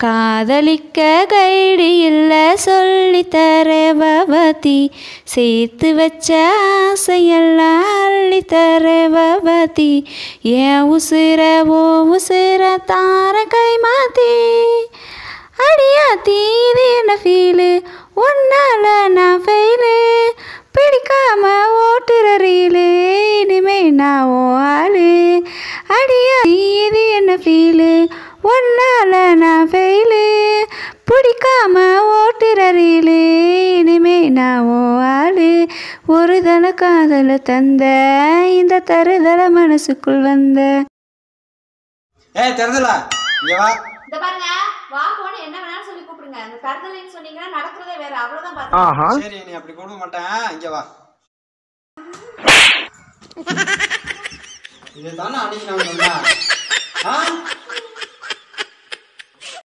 காதலிக்க கைடு இல்ல சொல்லித்தர பவதி சேர்த்து வச்ச ஆசையெல்லாம் அள்ளித்தர பவதி என் உசுர ஓ உசுர தார கை மாத்தி அடியாத்தி இது என்ன ஃபீலு உன்னால நான் ஃபெயிலு பிடிக்காம ஓட்டுற ரீலு இனிமே நான் ஓ ஆளு அடியாத்தி இது என்ன ஃபீலு உன்னால நான் ஃபெயிலு பிடிக்காம ஓட்டுற ரீலு இனிமே நான் ஓ ஆளு ஒரு தன காதல தந்த இந்த தருதல மனசுக்குள் வந்த ஏய் தெரிஞ்சல இங்க வா இந்த பாருங்க வா போன என்ன வேணாலும் சொல்லி கூப்பிடுங்க அந்த தருதலைன்னு சொன்னீங்கன்னா நடக்கிறதே வேற அவ்வளவுதான் பாருங்க சரி நீ அப்படி கொடுக்க மாட்டேன் இங்க வா இது தானே அன்னைக்கு நான் சொன்னேன் ஆ